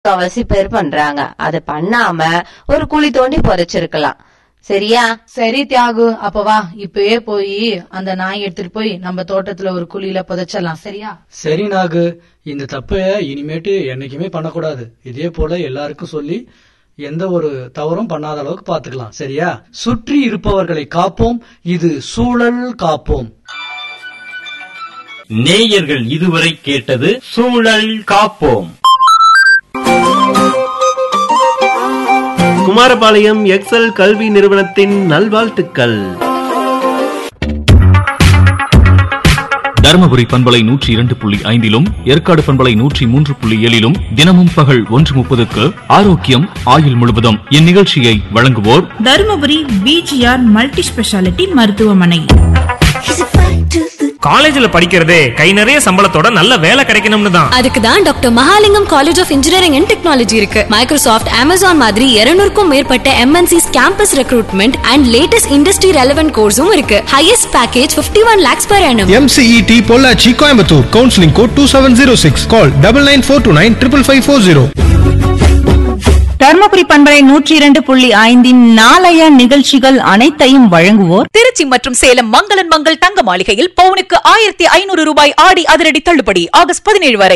முக்காவாசி பேர் பண்றாங்க அது பண்ணாம ஒரு குழி தோண்டி புதைச்சிருக்கலாம் சரியா சரி தியாகு அப்ப வா இப்பவே போய் அந்த நாய் எடுத்துட்டு போய் நம்ம தோட்டத்துல ஒரு குழியில புதைச்சிடலாம் சரியா சரி நாகு இந்த தப்ப இனிமேட்டு என்னைக்குமே பண்ணக்கூடாது இதே போல எல்லாருக்கும் சொல்லி எந்த ஒரு தவறும் பண்ணாத அளவுக்கு பாத்துக்கலாம் சரியா சுற்றி இருப்பவர்களை காப்போம் இது சூழல் காப்போம் நேயர்கள் இதுவரை கேட்டது சூழல் காப்போம் குமாரபாளையம் எக்ஸல் கல்வி நிறுவனத்தின் நல்வாழ்த்துக்கள் தருமபுரி பண்பலை நூற்றி இரண்டு புள்ளி ஐந்திலும் ஏற்காடு பண்பலை நூற்றி மூன்று புள்ளி ஏழிலும் தினமும் பகல் ஒன்று முப்பதுக்கு ஆரோக்கியம் ஆயுள் முழுவதும் இந்நிகழ்ச்சியை வழங்குவோர் தருமபுரி பிஜிஆர் மல்டி ஸ்பெஷாலிட்டி மருத்துவமனை காலேஜ்ல படிக்கிறதே கை நிறைய சம்பளத்தோட நல்ல வேலை கிடைக்கணும்னு தான் அதுக்கு தான் doctor Mahalingam college of engineering and technology இருக்கு மைக்ரோசாஃப்ட் அமேசான் மாதிரி 200 க்கும் மேற்பட்ட MNCs campus recruitment and latest industry relevant கோர்ஸும் இருக்கு highest package 51 one lakhs per annum MCET Pollachi Coimbatore counselling code two seven zero six call double nine four two nine triple five four zero Dharmapuri பண்பலை நூற்றி இரண்டு புள்ளி ஐந்தின் நாளைய நிகழ்ச்சிகள் அனைத்தையும் வழங்குவோர் திருச்சி மற்றும் சேலம் மங்களன் மங்கள் தங்க மாளிகையில் பவுனுக்கு ஆயிரத்தி ஐநூறு ரூபாய் ஆடி அதிரடி தள்ளுபடி ஆகஸ்ட் பதினேழு வரை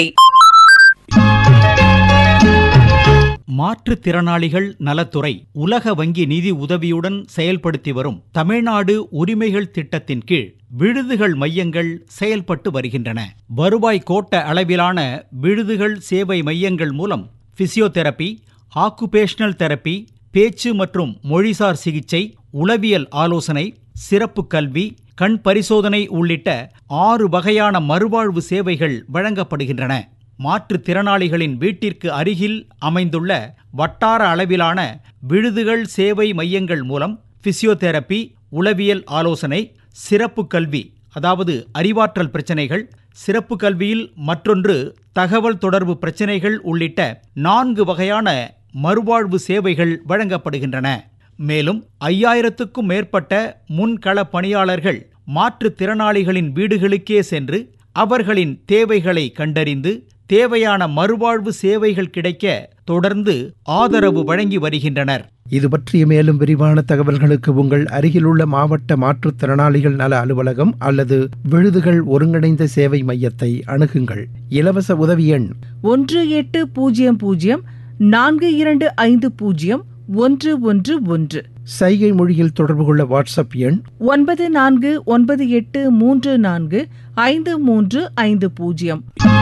மாற்றுத்திறனாளிகள் நலத்துறை உலக வங்கி நிதி உதவியுடன் செயல்படுத்தி வரும் தமிழ்நாடு உரிமைகள் திட்டத்தின் கீழ் விடுதிகள் மையங்கள் செயல்பட்டு வருகின்றன வருவாய் கோட்ட அளவிலான விடுதிகள் சேவை மையங்கள் மூலம் பிசியோதெரபி ஆக்குபேஷனல் தெரப்பி பேச்சு மற்றும் மொழிசார் சிகிச்சை உளவியல் ஆலோசனை சிறப்பு கல்வி கண் பரிசோதனை உள்ளிட்ட ஆறு வகையான மறுவாழ்வு சேவைகள் வழங்கப்படுகின்றன மாற்றுத்திறனாளிகளின் வீட்டிற்கு அருகில் அமைந்துள்ள வட்டார அளவிலான விடுதிகள் சேவை மையங்கள் மூலம் பிசியோதெரபி உளவியல் ஆலோசனை சிறப்பு கல்வி அதாவது அறிவாற்றல் பிரச்சனைகள் சிறப்பு கல்வியில் மற்றொன்று தகவல் தொடர்பு பிரச்சனைகள் உள்ளிட்ட நான்கு வகையான மறுவாழ்வு சேவைகள் வழங்கப்படுகின்றன மேலும் ஐயாயிரத்துக்கும் மேற்பட்ட முன்கள பணியாளர்கள் மாற்றுத்திறனாளிகளின் வீடுகளுக்கே சென்று அவர்களின் தேவைகளை கண்டறிந்து தேவையான மறுவாழ்வு சேவைகள் கிடைக்க தொடர்ந்து ஆதரவு வழங்கி வருகின்றனர் இது பற்றிய மேலும் விரிவான தகவல்களுக்கு உங்கள் அருகிலுள்ள மாவட்ட மாற்றுத்திறனாளிகள் நல அலுவலகம் அல்லது விழுதுகள் ஒருங்கிணைந்த சேவை மையத்தை அணுகுங்கள் இலவச உதவி எண் ஒன்று எட்டு பூஜ்ஜியம் பூஜ்ஜியம் நான்கு இரண்டு ஐந்து பூஜ்ஜியம் ஒன்று ஒன்று ஒன்று சைகை மொழியில் தொடர்பு கொள்ள வாட்ஸ்அப் எண் ஒன்பது நான்கு ஒன்பது எட்டு மூன்று நான்கு ஐந்து மூன்று ஐந்து பூஜ்ஜியம்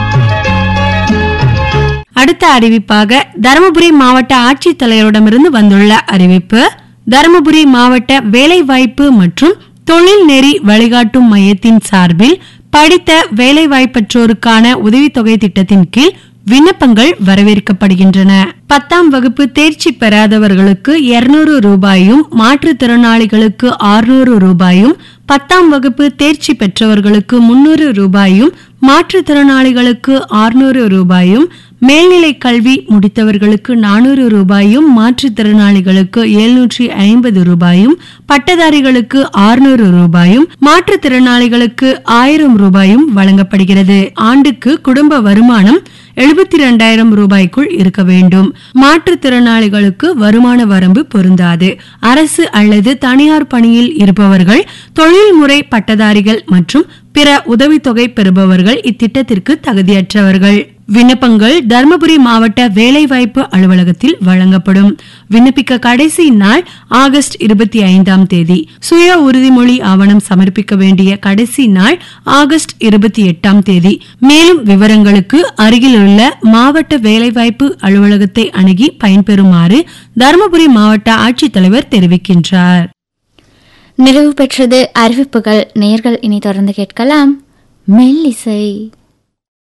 அடுத்த அறிவிப்பாக தருமபுரி மாவட்ட ஆட்சித்தலைவரிடமிருந்து வந்துள்ள அறிவிப்பு தருமபுரி மாவட்ட வேலைவாய்ப்பு மற்றும் தொழில் நெறி வழிகாட்டும் மையத்தின் சார்பில் படித்த வேலைவாய்ப்பற்றோருக்கான உதவித்தொகை திட்டத்தின் கீழ் விண்ணப்பங்கள் வரவேற்கப்படுகின்றன பத்தாம் வகுப்பு தேர்ச்சி பெறாதவர்களுக்கு 200 ரூபாயும் மாற்றுத்திறனாளிகளுக்கு 600 ரூபாயும் பத்தாம் வகுப்பு தேர்ச்சி பெற்றவர்களுக்கு 300 ரூபாயும் மாற்றுத்திறனாளிகளுக்கு 600 ரூபாயும் மேல்நிலை கல்வி முடித்தவர்களுக்கு 400 ரூபாயும் மாற்றுத்திறனாளிகளுக்கு 750 ஐம்பது ரூபாயும் பட்டதாரிகளுக்கு 600 ரூபாயும் மாற்றுத்திறனாளிகளுக்கு ஆயிரம் ரூபாயும் வழங்கப்படுகிறது ஆண்டுக்கு குடும்ப வருமானம் எழுபத்தி இரண்டாயிரம் ரூபாய்க்குள் இருக்க வேண்டும் மாற்றுத்திறனாளிகளுக்கு வருமான வரம்பு பொருந்தாது அரசு அல்லது தனியார் பணியில் இருப்பவர்கள் தொழில்முறை பட்டதாரிகள் மற்றும் பிற உதவித்தொகை பெறுபவர்கள் இத்திட்டத்திற்கு தகுதியற்றவர்கள் விண்ணப்பங்கள் தருமபுரி மாவட்ட வேலைவாய்ப்பு அலுவலகத்தில் வழங்கப்படும் விண்ணப்பிக்க கடைசி நாள் ஆகஸ்ட் இருபத்தி ஐந்தாம் தேதி சுய உறுதிமொழி ஆவணம் சமர்ப்பிக்க வேண்டிய கடைசி நாள் ஆகஸ்ட் இருபத்தி எட்டாம் தேதி மேலும் விவரங்களுக்கு அருகிலுள்ள மாவட்ட வேலைவாய்ப்பு அலுவலகத்தை அணுகி பயன்பெறுமாறு தருமபுரி மாவட்ட ஆட்சித்தலைவர் தெரிவிக்கின்றார் நிறைவு பெற்றது அறிவிப்புகள் நேர்கள் இனி தொடர்ந்து கேட்கலாம் மெல்லிசை